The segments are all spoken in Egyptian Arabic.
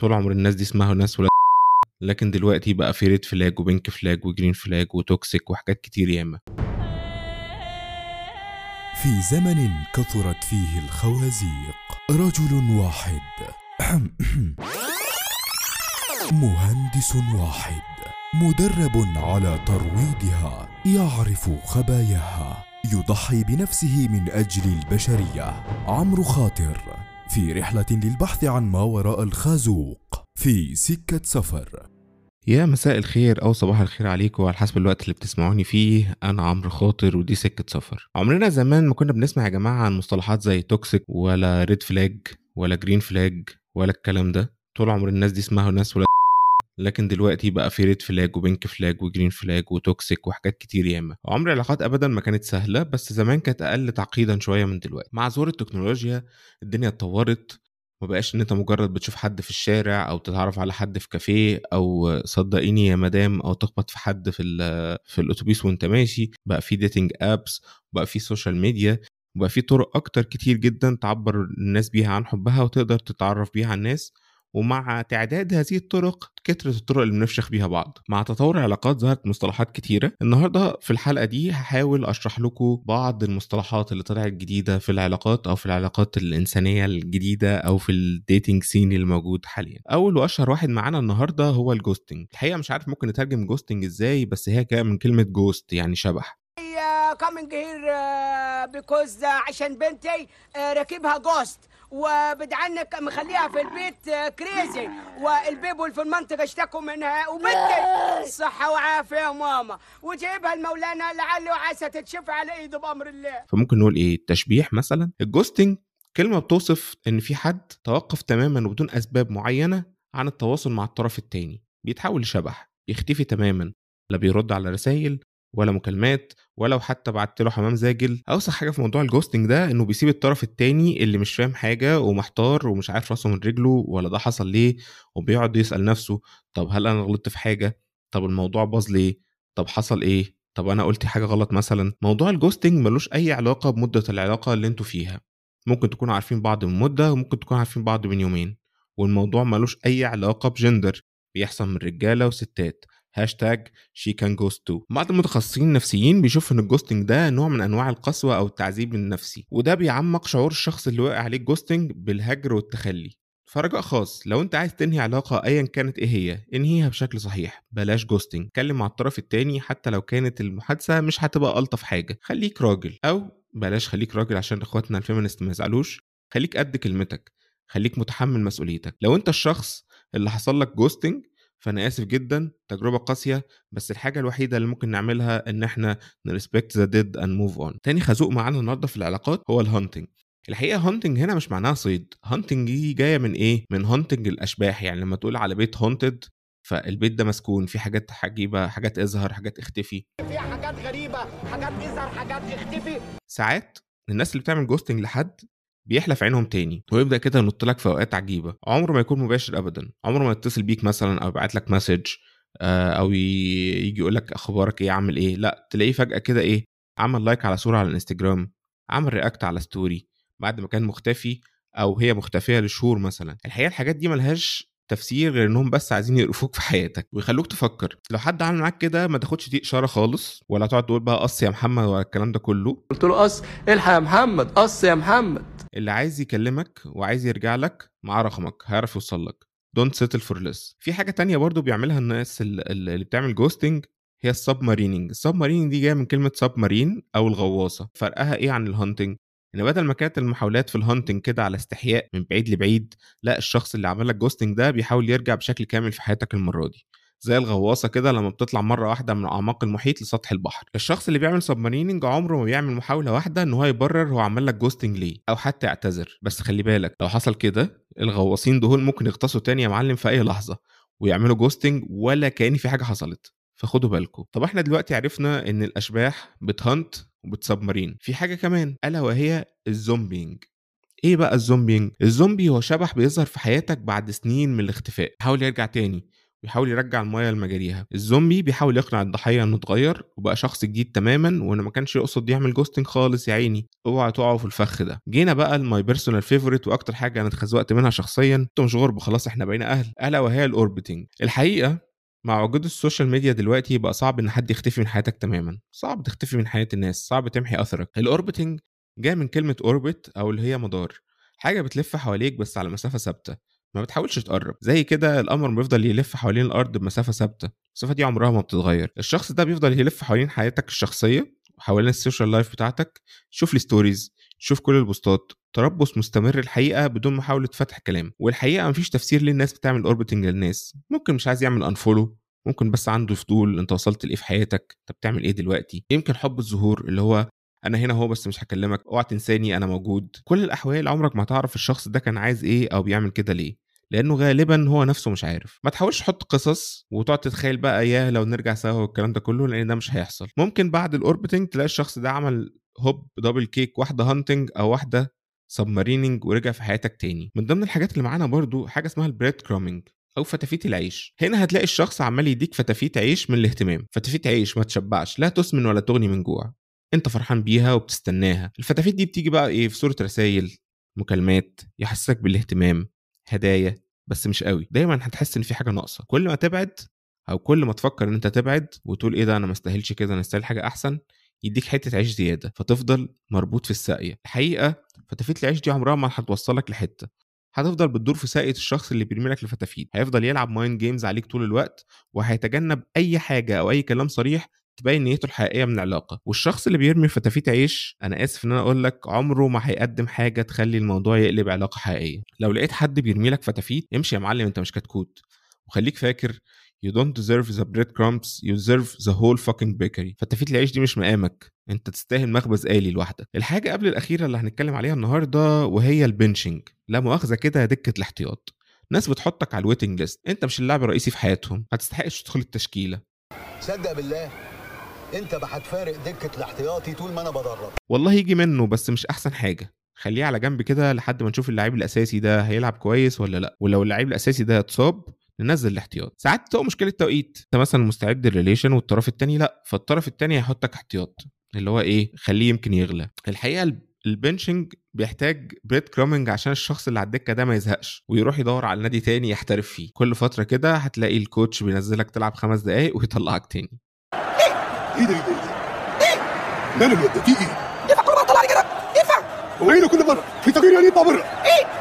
طول عمر الناس دي اسمها ناس ولاد لكن دلوقتي بقى في ريد فلاج وبينك فلاج وجرين فلاج وتوكسيك وحاجات كتير ياما في زمن كثرت فيه الخوازيق رجل واحد مهندس واحد مدرب على ترويضها يعرف خباياها يضحي بنفسه من اجل البشريه عمرو خاطر في رحله للبحث عن ما وراء الخازوق في سكه سفر يا مساء الخير او صباح الخير عليكم على حسب الوقت اللي بتسمعوني فيه انا عمرو خاطر ودي سكه سفر عمرنا زمان ما كنا بنسمع يا جماعه عن مصطلحات زي توكسيك ولا ريد فلاج ولا جرين فلاج ولا الكلام ده طول عمر الناس دي اسمها ناس ولا لكن دلوقتي بقى في ريد فلاج وبينك فلاج وجرين فلاج وتوكسيك وحاجات كتير ياما عمر العلاقات ابدا ما كانت سهله بس زمان كانت اقل تعقيدا شويه من دلوقتي مع ظهور التكنولوجيا الدنيا اتطورت ما بقاش ان انت مجرد بتشوف حد في الشارع او تتعرف على حد في كافيه او صدقيني يا مدام او تخبط في حد في في الاتوبيس وانت ماشي بقى في ديتنج ابس بقى في سوشيال ميديا وبقى في طرق اكتر كتير جدا تعبر الناس بيها عن حبها وتقدر تتعرف بيها على الناس ومع تعداد هذه الطرق كترت الطرق اللي بنفشخ بيها بعض مع تطور العلاقات ظهرت مصطلحات كتيرة النهاردة في الحلقة دي هحاول أشرح لكم بعض المصطلحات اللي طلعت جديدة في العلاقات أو في العلاقات الإنسانية الجديدة أو في الديتنج سين اللي موجود حاليا أول وأشهر واحد معانا النهاردة هو الجوستنج الحقيقة مش عارف ممكن نترجم جوستنج إزاي بس هي جاية من كلمة جوست يعني شبح كامينج هير بيكوز عشان بنتي آه، راكبها جوست وبدعنك مخليها في البيت كريزي والبيبول في المنطقة اشتكوا منها وبنتي صحة وعافية يا ماما وجايبها المولانا لعله وعسى تتشفى على ايده بأمر الله فممكن نقول ايه التشبيح مثلا الجوستنج كلمة بتوصف ان في حد توقف تماما وبدون اسباب معينة عن التواصل مع الطرف التاني بيتحول لشبح بيختفي تماما لا بيرد على رسائل ولا مكالمات ولو حتى بعت له حمام زاجل اوسخ حاجه في موضوع الجوستنج ده انه بيسيب الطرف التاني اللي مش فاهم حاجه ومحتار ومش عارف راسه من رجله ولا ده حصل ليه وبيقعد يسال نفسه طب هل انا غلطت في حاجه طب الموضوع باظ ليه طب حصل ايه طب انا قلت حاجه غلط مثلا موضوع الجوستنج ملوش اي علاقه بمده العلاقه اللي انتوا فيها ممكن تكونوا عارفين بعض من مده وممكن تكونوا عارفين بعض من يومين والموضوع ملوش اي علاقه بجندر بيحصل من رجاله وستات هاشتاج شي كان جوست تو بعض المتخصصين النفسيين بيشوف ان الجوستنج ده نوع من انواع القسوه او التعذيب النفسي وده بيعمق شعور الشخص اللي وقع عليه الجوستنج بالهجر والتخلي فرجاء خاص لو انت عايز تنهي علاقة ايا كانت ايه هي انهيها بشكل صحيح بلاش جوستنج اتكلم مع الطرف التاني حتى لو كانت المحادثة مش هتبقى الطف حاجة خليك راجل او بلاش خليك راجل عشان اخواتنا الفيمينست ما يزعلوش خليك قد كلمتك خليك متحمل مسؤوليتك لو انت الشخص اللي حصل لك جوستنج فانا اسف جدا تجربه قاسيه بس الحاجه الوحيده اللي ممكن نعملها ان احنا نرسبكت ذا ديد اند موف اون تاني خازوق معانا النهارده في العلاقات هو الهانتنج الحقيقه هانتنج هنا مش معناها صيد هانتنج دي جايه من ايه من هانتنج الاشباح يعني لما تقول على بيت هونتد فالبيت ده مسكون في حاجات عجيبه حاجات اظهر حاجات اختفي في حاجات غريبة حاجات تظهر حاجات تختفي ساعات الناس اللي بتعمل جوستنج لحد بيحلى في عينهم تاني ويبدا كده ينط لك في اوقات عجيبه عمره ما يكون مباشر ابدا عمره ما يتصل بيك مثلا او يبعت لك مسج او يجي يقول لك اخبارك ايه عامل ايه لا تلاقيه فجاه كده ايه عمل لايك على صوره على الانستجرام عمل رياكت على ستوري بعد ما كان مختفي او هي مختفيه لشهور مثلا الحقيقه الحاجات دي ملهاش تفسير غير انهم بس عايزين يقرفوك في حياتك ويخلوك تفكر لو حد عمل معاك كده ما تاخدش دي اشاره خالص ولا تقعد تقول بقى قص يا محمد ولا الكلام ده كله قلت له قص الحق يا محمد قص يا محمد اللي عايز يكلمك وعايز يرجع لك معاه رقمك هيعرف يوصل لك دونت سيتل فور ليس في حاجه تانية برضو بيعملها الناس اللي بتعمل جوستنج هي السب ماريننج السب ماريننج دي جايه من كلمه سب مارين او الغواصه فرقها ايه عن الهانتنج ان بدل ما كانت المحاولات في الهانتنج كده على استحياء من بعيد لبعيد لا الشخص اللي عمل لك جوستنج ده بيحاول يرجع بشكل كامل في حياتك المره دي زي الغواصه كده لما بتطلع مره واحده من اعماق المحيط لسطح البحر الشخص اللي بيعمل سبماريننج عمره ما بيعمل محاوله واحده ان هو يبرر هو عمل لك جوستنج ليه او حتى يعتذر بس خلي بالك لو حصل كده الغواصين دول ممكن يغطسوا تاني يا معلم في اي لحظه ويعملوا جوستنج ولا كان في حاجه حصلت فخدوا بالكم طب احنا دلوقتي عرفنا ان الاشباح بتهنت وبتسبمارين في حاجه كمان الا وهي الزومبينج ايه بقى الزومبينج الزومبي هو شبح بيظهر في حياتك بعد سنين من الاختفاء حاول يرجع تاني بيحاول يرجع المايه لمجاريها الزومبي بيحاول يقنع الضحيه انه اتغير وبقى شخص جديد تماما وانه ما كانش يقصد يعمل جوستنج خالص يا عيني اوعى تقعوا في الفخ ده جينا بقى الماي بيرسونال فيفورت واكتر حاجه انا اتخزوقت منها شخصيا انتوا مش غرب خلاص احنا بقينا اهل الا وهي الاوربتنج الحقيقه مع وجود السوشيال ميديا دلوقتي بقى صعب ان حد يختفي من حياتك تماما صعب تختفي من حياه الناس صعب تمحي اثرك الاوربتنج جاي من كلمه اوربت او اللي هي مدار حاجه بتلف حواليك بس على مسافه ثابته ما بتحاولش تقرب زي كده القمر بيفضل يلف حوالين الارض بمسافه ثابته المسافه دي عمرها ما بتتغير الشخص ده بيفضل يلف حوالين حياتك الشخصيه وحوالين السوشيال لايف بتاعتك شوف الستوريز شوف كل البوستات تربص مستمر الحقيقه بدون محاوله فتح كلام والحقيقه مفيش تفسير ليه الناس بتعمل اوربتنج للناس ممكن مش عايز يعمل انفولو ممكن بس عنده فضول انت وصلت لايه في حياتك انت بتعمل ايه دلوقتي يمكن حب الظهور اللي هو انا هنا هو بس مش هكلمك اوعى تنساني انا موجود كل الاحوال عمرك ما تعرف الشخص ده كان عايز ايه او بيعمل كده ليه لانه غالبا هو نفسه مش عارف ما تحاولش تحط قصص وتقعد تتخيل بقى ياه لو نرجع سوا والكلام ده كله لان ده مش هيحصل ممكن بعد الاوربتنج تلاقي الشخص ده عمل هوب دبل كيك واحده هانتنج او واحده سبماريننج ورجع في حياتك تاني من ضمن الحاجات اللي معانا برضو حاجه اسمها البريد كرامينج او فتافيت العيش هنا هتلاقي الشخص عمال يديك فتافيت عيش من الاهتمام فتافيت عيش ما تشبعش لا تسمن ولا تغني من جوع انت فرحان بيها وبتستناها الفتافيت دي بتيجي بقى ايه في صوره رسائل مكالمات يحسسك بالاهتمام هدايا بس مش قوي دايما هتحس ان في حاجه ناقصه كل ما تبعد او كل ما تفكر ان انت تبعد وتقول ايه ده انا ما استاهلش كده انا استاهل حاجه احسن يديك حته عيش زياده فتفضل مربوط في الساقيه الحقيقه فتافيت العيش دي عمرها ما هتوصلك لحته هتفضل بتدور في ساقية الشخص اللي بيرمي لك الفتافيت هيفضل يلعب مايند جيمز عليك طول الوقت وهيتجنب اي حاجه او اي كلام صريح تبين نيته الحقيقيه من العلاقه والشخص اللي بيرمي فتافيت عيش انا اسف ان انا اقول لك عمره ما هيقدم حاجه تخلي الموضوع يقلب علاقه حقيقيه لو لقيت حد بيرمي لك فتافيت امشي يا معلم انت مش كتكوت وخليك فاكر You don't deserve the breadcrumbs, you deserve the whole fucking bakery. فتافيت العيش دي مش مقامك، انت تستاهل مخبز آلي لوحدك. الحاجة قبل الأخيرة اللي هنتكلم عليها النهاردة وهي البنشنج، لا مؤاخذة كده دكة الاحتياط. ناس بتحطك على الويتنج ليست، انت مش اللاعب الرئيسي في حياتهم، ما تستحقش تدخل التشكيلة. صدق بالله انت هتفارق دكه الاحتياطي طول ما انا بدرب والله يجي منه بس مش أحسن حاجة. خليه على جنب كده لحد ما نشوف اللعيب الأساسي ده هيلعب كويس ولا لا، ولو اللعيب الأساسي ده اتصاب ننزل الاحتياط ساعات تبقى مشكله توقيت انت مثلا مستعد للريليشن والطرف التاني لا فالطرف التاني هيحطك احتياط اللي هو ايه خليه يمكن يغلى الحقيقه ال- البنشنج بيحتاج بريد كرامنج عشان الشخص اللي على الدكه ده ما يزهقش ويروح يدور على نادي تاني يحترف فيه كل فتره كده هتلاقي الكوتش بينزلك تلعب خمس دقايق ويطلعك تاني ايه ده ايه ده ايه ماله الواد ده في ايه؟ ينفع كل مره طلعني كده ينفع هو ايه ده كل مره في تغيير يعني يطلع بره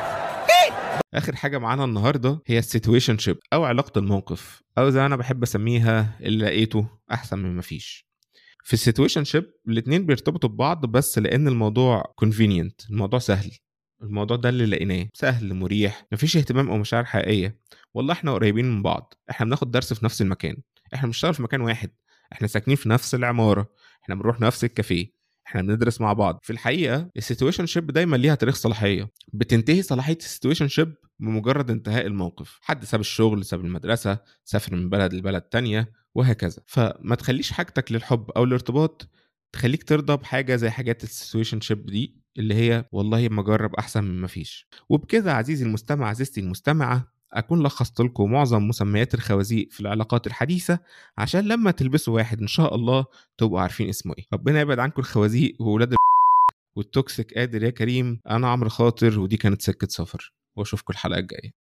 اخر حاجه معانا النهارده هي السيتويشن شيب او علاقه الموقف او زي ما انا بحب اسميها اللي لقيته احسن من مفيش في السيتويشن شيب الاتنين بيرتبطوا ببعض بس لان الموضوع كونفينينت الموضوع سهل الموضوع ده اللي لقيناه سهل مريح مفيش اهتمام او مشاعر حقيقيه والله احنا قريبين من بعض احنا بناخد درس في نفس المكان احنا بنشتغل في مكان واحد احنا ساكنين في نفس العماره احنا بنروح نفس الكافيه احنا بندرس مع بعض في الحقيقه السيتويشن شيب دايما ليها تاريخ صلاحيه بتنتهي صلاحيه السيتويشن شيب بمجرد انتهاء الموقف حد ساب الشغل ساب المدرسه سافر من بلد لبلد تانية وهكذا فما تخليش حاجتك للحب او الارتباط تخليك ترضى بحاجه زي حاجات السيتويشن شيب دي اللي هي والله ما اجرب احسن من ما فيش وبكده عزيزي المستمع عزيزتي المستمعه اكون لخصت لكم معظم مسميات الخوازيق في العلاقات الحديثه عشان لما تلبسوا واحد ان شاء الله تبقوا عارفين اسمه ايه ربنا يبعد عنكم الخوازيق وولاد والتوكسيك قادر يا كريم انا عمرو خاطر ودي كانت سكه سفر واشوفكم الحلقه الجايه